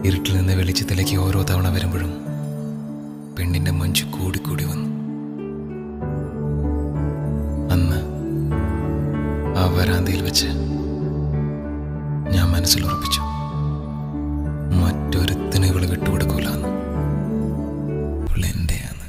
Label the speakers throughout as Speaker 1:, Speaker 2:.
Speaker 1: ഇരുട്ടിൽ നിന്ന് വെളിച്ചത്തിലേക്ക് ഓരോ തവണ വരുമ്പോഴും പെണ്ണിന്റെ മഞ്ചു കൂടിക്കൂടി വന്നു അന്ന് ആ വരാന്തയിൽ വെച്ച് ഞാൻ മനസ്സിൽ ഉറപ്പിച്ചു മറ്റൊരുത്തിന് ഇവള് വിട്ടുകൊടുക്കൂല എന്ന് ഇവള് എന്റെയാണ്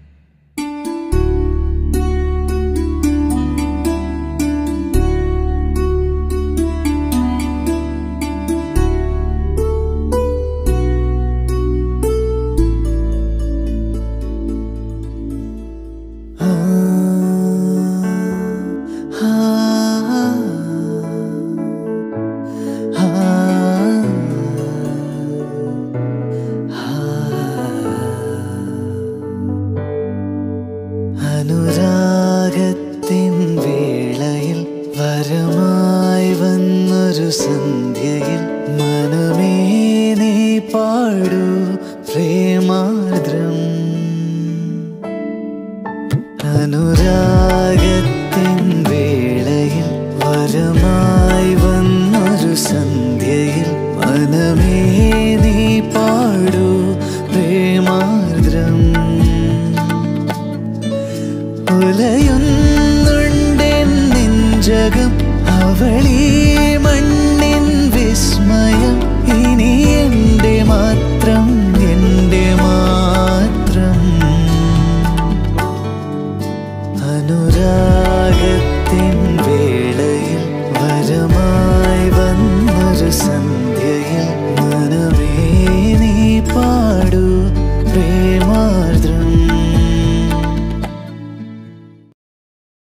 Speaker 2: അനുരാഗത്തിൻ വേളയിൽ വരമായി വന്നൊരു സന്ധ്യയിൽ മനമേ നീ പാടൂ പ്രേമാർദ്രം അനുരാഗത്തിൻ വേളയിൽ വരമായി വന്നൊരു സന്ധ്യയിൽ മനമേ നീ പാടൂ പ്രേമാർദ്രം ഉലയുന്നുണ്ടെൻ നെഞ്ചകം അവളീ